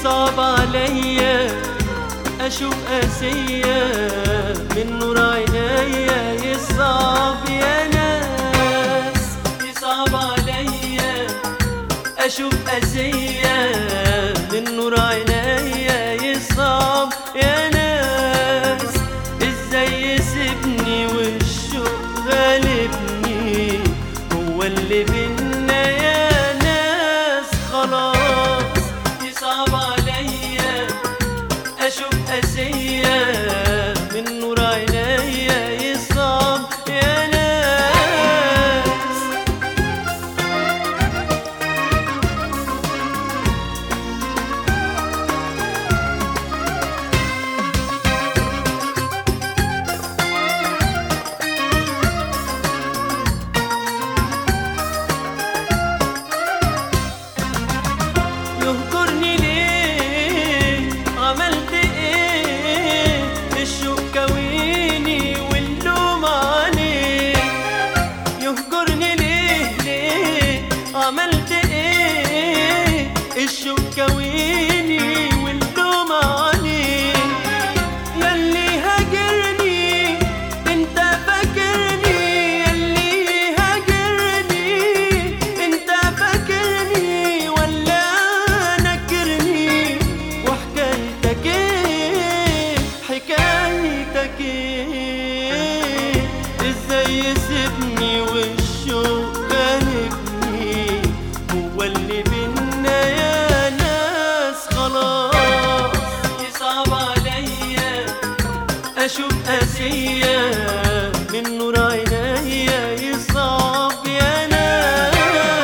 يصعب عليا اشوف قاسية من نور عينيا يصعب يا ناس يصعب عليا اشوف قاسية من نور عينيا يصعب يا ناس ازاي يسيبني والشوق غالبني هو اللي بينا يا ناس خلاص يصعب عليا اشوف قاسية من نور عينيا يصعب يا ناس يهجرني ليه عملت ايه الشوق كويني واللوم عليه يهجرني ليه ليه عملت ايه الشوق كويني واللوم عليه ياللي هاجرني انت فاكرني ياللي هاجرني انت فاكرني ولا نكرني وحكايتك ايه حكايتك ايه ازاي يسيبني والشوق غالبني هو اللي بينا يا ناس خلاص يصعب عليا اشوف قاسية من نور عينيا يصعب يا ناس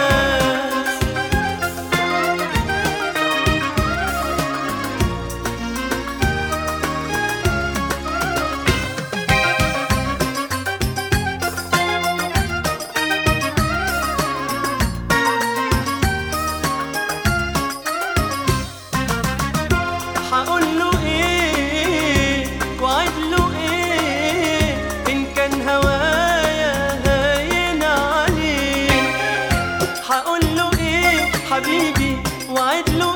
هقول له ايه وعد له ايه ان كان هوايا هاين عليه هقول له ايه حبيبي وعد له